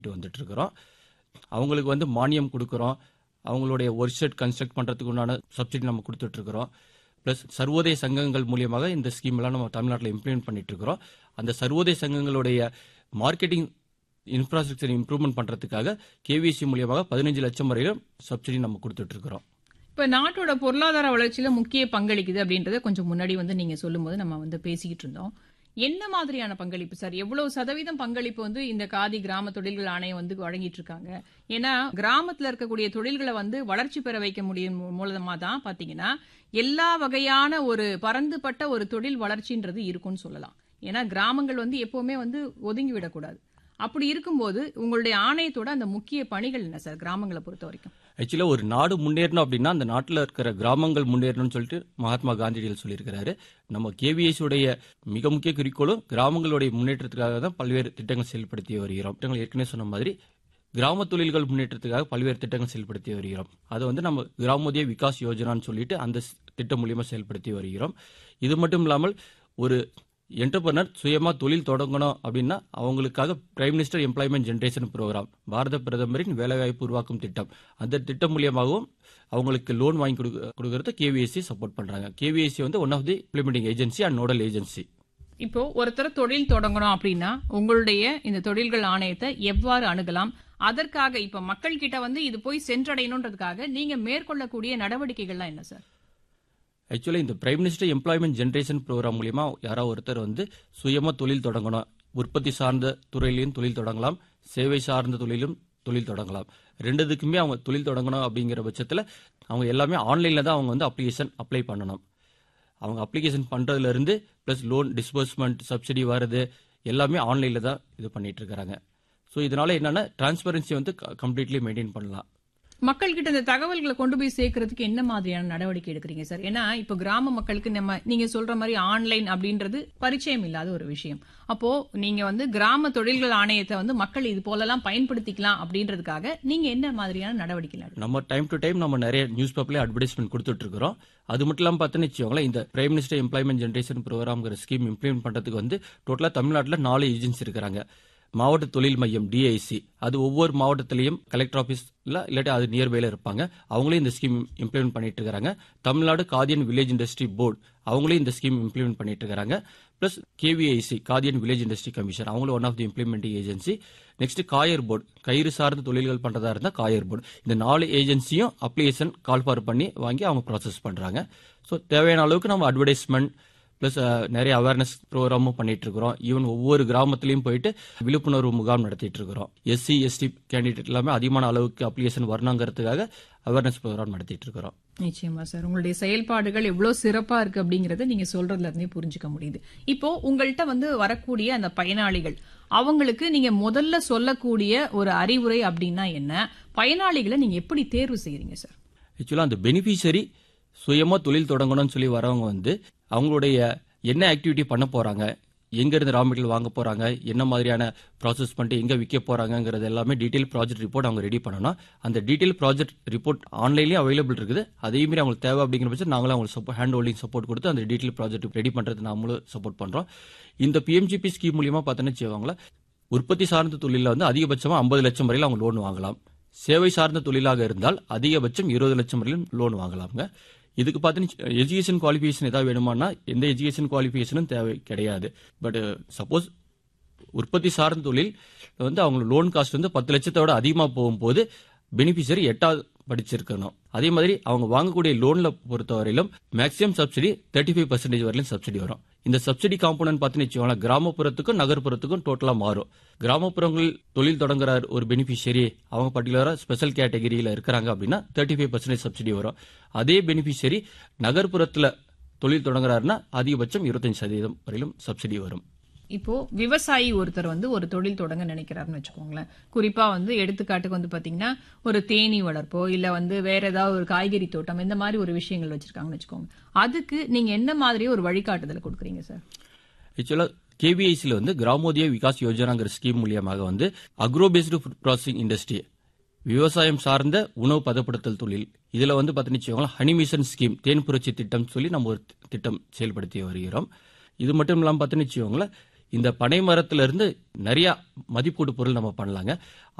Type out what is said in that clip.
வந்துட்டு இருக்கிறோம் அவங்களுக்கு வந்து மானியம் கொடுக்குறோம் அவங்களுடைய ஒர்க் ஷெட் கன்ஸ்ட்ரக்ட் பண்ணுறதுக்கு உண்டான சப்சிடி நம்ம கொடுத்துட்டு இருக்கிறோம் ப்ளஸ் சர்வோதய சங்கங்கள் மூலியமாக இந்த ஸ்கீம் எல்லாம் நம்ம தமிழ்நாட்டில் இம்ப்ளிமெண்ட் பண்ணிட்டு இருக்கிறோம் அந்த சர்வோதய சங்கங்களுடைய மார்க்கெட்டிங் இன்ஃப்ராஸ்ட்ரக்சர் இம்ப்ரூவ்மெண்ட் பண்ணுறதுக்காக கேவிசி மூலியமாக பதினஞ்சு லட்சம் வரையிலும் சப்சிடி நம்ம கொடுத்துட்டு இருக்கிறோம் இப்ப நாட்டோட பொருளாதார வளர்ச்சியில முக்கிய பங்களிக்குது அப்படின்றத கொஞ்சம் முன்னாடி வந்து நீங்க சொல்லும்போது நம்ம வந்து பேசிக்கிட்டு இருந்தோம் என்ன மாதிரியான பங்களிப்பு சார் எவ்வளவு சதவீதம் பங்களிப்பு வந்து இந்த காதி கிராம தொழில்கள் ஆணையம் வந்து வழங்கிட்டு இருக்காங்க ஏன்னா கிராமத்துல இருக்கக்கூடிய தொழில்களை வந்து வளர்ச்சி பெற வைக்க முடியும் மூலமா தான் பாத்தீங்கன்னா எல்லா வகையான ஒரு பரந்துபட்ட ஒரு தொழில் வளர்ச்சின்றது இருக்கும்னு சொல்லலாம் ஏன்னா கிராமங்கள் வந்து எப்பவுமே வந்து ஒதுங்கி விடக்கூடாது அப்படி இருக்கும்போது உங்களுடைய ஆணையத்தோட அந்த முக்கிய பணிகள் என்ன சார் கிராமங்களை பொறுத்த வரைக்கும் ஆக்சுவலாக ஒரு நாடு முன்னேறணும் அப்படின்னா அந்த நாட்டில் இருக்கிற கிராமங்கள் முன்னேறணும்னு சொல்லிட்டு மகாத்மா காந்தியடிகள் சொல்லியிருக்கிறாரு நம்ம கேவிஎஸ் உடைய மிக முக்கிய குறிக்கோளும் கிராமங்களுடைய முன்னேற்றத்துக்காக தான் பல்வேறு திட்டங்கள் செயல்படுத்தி வருகிறோம் திட்டங்கள் ஏற்கனவே சொன்ன மாதிரி கிராம தொழில்கள் முன்னேற்றத்துக்காக பல்வேறு திட்டங்கள் செயல்படுத்தி வருகிறோம் அதை வந்து நம்ம கிராமோதய விகாஸ் யோஜனான்னு சொல்லிட்டு அந்த ஸ்- திட்டம் மூலியமா செயல்படுத்தி வருகிறோம் இது மட்டும் இல்லாமல் ஒரு என்டர்பிரனர் சுயமா தொழில் தொடங்கணும் அப்படின்னா அவங்களுக்காக prime minister employment generation programme பாரத பிரதமரின் வேலைவாய்ப்பு உருவாக்கும் திட்டம் அந்த திட்டம் மூலியமாகவும் அவங்களுக்கு லோன் வாங்கி கொடுக்க கொடுக்கறது கேவிஎஸ்சி சப்போர்ட் பண்றாங்க கேவிஎஸ்சி வந்து one of the implementing agency and nodal agency இப்போ ஒருத்தர் தொழில் தொடங்கணும் அப்படின்னா உங்களுடைய இந்த தொழில்கள் ஆணையத்தை எவ்வாறு அணுகலாம் அதற்காக இப்ப மக்கள் கிட்ட வந்து இது போய் சென்றடையணுன்றதுக்காக நீங்க மேற்கொள்ளக்கூடிய நடவடிக்கைகள்லாம் என்ன சார் ஆக்சுவலாக இந்த prime minister employment generation programme மூலியமா யாரோ ஒருத்தர் வந்து சுயமா தொழில் தொடங்கணும் உற்பத்தி சார்ந்த துறையிலையும் தொழில் தொடங்கலாம் சேவை சார்ந்த தொழிலும் தொழில் தொடங்கலாம் ரெண்டுத்துக்குமே அவங்க தொழில் தொடங்கணும் அப்படிங்கிற பட்சத்தில் அவங்க எல்லாமே ஆன்லைனில் தான் அவங்க வந்து அப்ளிகேஷன் அப்ளை பண்ணணும் அவங்க அப்ளிகேஷன் பண்ணுறதுல இருந்து ப்ளஸ் லோன் டிஸ்பர்ஸ்மெண்ட் சப்சிடி வர்றது எல்லாமே ஆன்லைனில் தான் இது பண்ணிட்டு இருக்காங்க ஸோ இதனால என்னன்னா டிரான்ஸ்பரன்சி வந்து கம்ப்ளீட்லி மெயின்டைன் பண்ணலாம் மக்கள் கிட்ட இந்த தகவல்களை கொண்டு போய் சேர்க்கறதுக்கு என்ன மாதிரியான நடவடிக்கை எடுக்கிறீங்க சார் ஏன்னா இப்ப கிராம மக்களுக்கு நம்ம நீங்க சொல்ற மாதிரி ஆன்லைன் அப்படின்றது பரிச்சயம் இல்லாத ஒரு விஷயம் அப்போ நீங்க வந்து கிராம தொழில்கள் ஆணையத்தை வந்து மக்கள் இது போலலாம் பயன்படுத்திக்கலாம் அப்படின்றதுக்காக நீங்க என்ன மாதிரியான நடவடிக்கை எடுக்கிறீங்க? நம்ம டைம் டு டைம் நம்ம நிறைய நியூஸ் பேப்பர்ல அட்வர்டைஸ்மெண்ட் கொடுத்துட்டு இருக்கிறோம் அது மட்டும் இல்லாமல் பார்த்தோன்னு வச்சுக்கோங்களேன் இந்த பிரைம் மினிஸ்டர் எம்ப்ளாய்மெண்ட் ஜென்ரேஷன் ப்ரோக்ராம்ங்கிற ஸ்கீம் இம்ப்ளிமெண்ட் பண்றதுக்கு வந்து டோட்டலாக தமிழ்நாட்டில் நாலு ஏஜென்சி இருக்கிறாங்க மாவட்ட தொழில் மையம் டிஐசி அது ஒவ்வொரு மாவட்டத்திலையும் கலெக்டர் ஆஃபீஸ்ல இல்லாட்டி அது நியர்பைல இருப்பாங்க அவங்களும் இந்த ஸ்கீம் இம்ப்ளிமெண்ட் பண்ணிட்டு இருக்காங்க Tamil Nadu Khadi and village industry board அவங்களும் இந்த ஸ்கீம் இம்ப்ளிமெண்ட் பண்ணிட்டு இருக்காங்க plus KVIC Khadi and village industry commission அவங்களும் one of the implementing agency next coir board கயிறு சார்ந்த தொழில்கள் பண்றதா இருந்தா காயர் போர்டு இந்த நாலு ஏஜென்சியும் அப்ளிகேஷன் கால் ஃபார் பண்ணி வாங்கி அவங்க ப்ராசஸ் பண்றாங்க ஸோ தேவையான அளவுக்கு நம்ம அட்வர்டைஸ்மெண்ட் ப்ளஸ் நிறைய அவேர்னஸ் ப்ரோக்ராமும் பண்ணிட்டு இருக்கிறோம் ஈவன் ஒவ்வொரு கிராமத்துலையும் போயிட்டு விழிப்புணர்வு முகாம் நடத்திட்டு இருக்கிறோம் எஸ்சி எஸ்டி கேண்டிடேட் எல்லாமே அதிகமான அளவுக்கு அப்ளிகேஷன் வரணுங்கிறதுக்காக அவேர்னஸ் ப்ரோக்ராம் நடத்திட்டு இருக்கிறோம் நிச்சயமா சார் உங்களுடைய செயல்பாடுகள் எவ்வளவு சிறப்பா இருக்கு அப்படிங்கறத நீங்க சொல்றதுல இருந்தே புரிஞ்சுக்க முடியுது இப்போ உங்கள்கிட்ட வந்து வரக்கூடிய அந்த பயனாளிகள் அவங்களுக்கு நீங்க முதல்ல சொல்லக்கூடிய ஒரு அறிவுரை அப்படின்னா என்ன பயனாளிகளை நீங்க எப்படி தேர்வு செய்யறீங்க சார் ஆக்சுவலாக அந்த பெனிஃபிஷரி சுயமா தொழில் தொடங்கணும்னு சொல்லி வரவங்க வந்து அவங்களுடைய என்ன ஆக்டிவிட்டி பண்ண போறாங்க எங்க இருந்து ரா மெட்டீரியல் வாங்க போறாங்க என்ன மாதிரியான ப்ராசஸ் பண்ணிட்டு எங்க விற்க போறாங்கங்கிறது எல்லாமே டீடைல் ப்ராஜெக்ட் ரிப்போர்ட் அவங்க ரெடி பண்ணணும் அந்த டீடைல் ப்ராஜெக்ட் ரிப்போர்ட் ஆன்லைன்லயும் அவைலபிள் இருக்குது அதே மாதிரி அவங்களுக்கு தேவை அப்படிங்கிற பட்சம் நாங்களும் அவங்களுக்கு சப்போர்ட் ஹேண்ட் ஹோல்டிங் சப்போர்ட் கொடுத்து அந்த டீடைல் ப்ராஜெக்ட் ரெடி பண்றது நாமளும் சப்போர்ட் பண்றோம் இந்த பிஎம்ஜிபி ஸ்கீம் மூலியமா பார்த்தோன்னு வச்சுக்கோங்களேன் உற்பத்தி சார்ந்த தொழிலில் வந்து அதிகபட்சமா ஐம்பது லட்சம் வரையில் அவங்க லோன் வாங்கலாம் சேவை சார்ந்த தொழிலாக இருந்தால் அதிகபட்சம் இருபது லட்சம் வரையிலும் லோன் வாங்கலாம்ங்க இதுக்கு பார்த்தீங்கன்னா எஜுகேஷன் குவாலிஃபிகேஷன் ஏதாவது வேணுமானா எந்த எஜுகேஷன் குவாலிஃபிகேஷனும் தேவை கிடையாது பட் சப்போஸ் உற்பத்தி சார்ந்த தொழில் வந்து அவங்க லோன் காஸ்ட் வந்து பத்து லட்சத்தோட அதிகமாக போகும்போது பெனிஃபிஷரி எட்டாவது படிச்சிருக்கணும் அதே மாதிரி அவங்க வாங்கக்கூடிய லோன்ல பொறுத்தவரையிலும் maximum subsidy thirty five percentage வரையிலும் சப்சிடி வரும் இந்த சப்சிடி காம்பனன்ட் பார்த்தீங்கன்னு வச்சுக்கோங்களேன் கிராமப்புறத்துக்கும் நகர்ப்புறத்துக்கும் டோட்டலா மாறும் கிராமப்புறங்கள் தொழில் தொடங்குற ஒரு பெனிஃபிஷியரி அவங்க பர்டிகுலரா ஸ்பெஷல் கேட்டகரியில இருக்கிறாங்க அப்படின்னா தேர்ட்டி ஃபைவ் பர்சன்டேஜ் சப்சிடி வரும் அதே பெனிஃபிஷியரி நகர்ப்புறத்துல தொழில் தொடங்குறாருன்னா அதிகபட்சம் இருபத்தஞ்சு சதவீதம் வரையிலும் சப்சிடி வரும் இப்போ விவசாயி ஒருத்தர் வந்து ஒரு தொழில் தொடங்க நினைக்கிறாருன்னு வச்சுக்கோங்களேன் குறிப்பா வந்து எடுத்துக்காட்டுக்கு வந்து பாத்தீங்கன்னா ஒரு தேனீ வளர்ப்போ இல்ல வந்து வேற ஏதாவது ஒரு காய்கறி தோட்டம் இந்த மாதிரி ஒரு விஷயங்கள் வச்சிருக்காங்கன்னு வச்சுக்கோங்க அதுக்கு நீங்க என்ன மாதிரி ஒரு வழிகாட்டுதல் கொடுக்குறீங்க சார் ஆக்சுவலா கேபிஐசியில் வந்து கிராமோதய விகாஸ் யோஜனாங்கிற ஸ்கீம் மூலியமாக வந்து agro based food processing industry விவசாயம் சார்ந்த உணவு பதப்படுத்தல் தொழில் இதுல வந்து பார்த்தீங்கன்னா ஹனி மிஷன் ஸ்கீம் தேன் புரட்சி திட்டம் சொல்லி நம்ம ஒரு திட்டம் செயல்படுத்தி வருகிறோம் இது மட்டும் இல்லாமல் பார்த்தீங்கன்னு வச்சுக்கோங்களேன் இந்த பனை மரத்துல இருந்து நிறைய மதிப்பீடு பொருள் நம்ம பண்ணலாங்க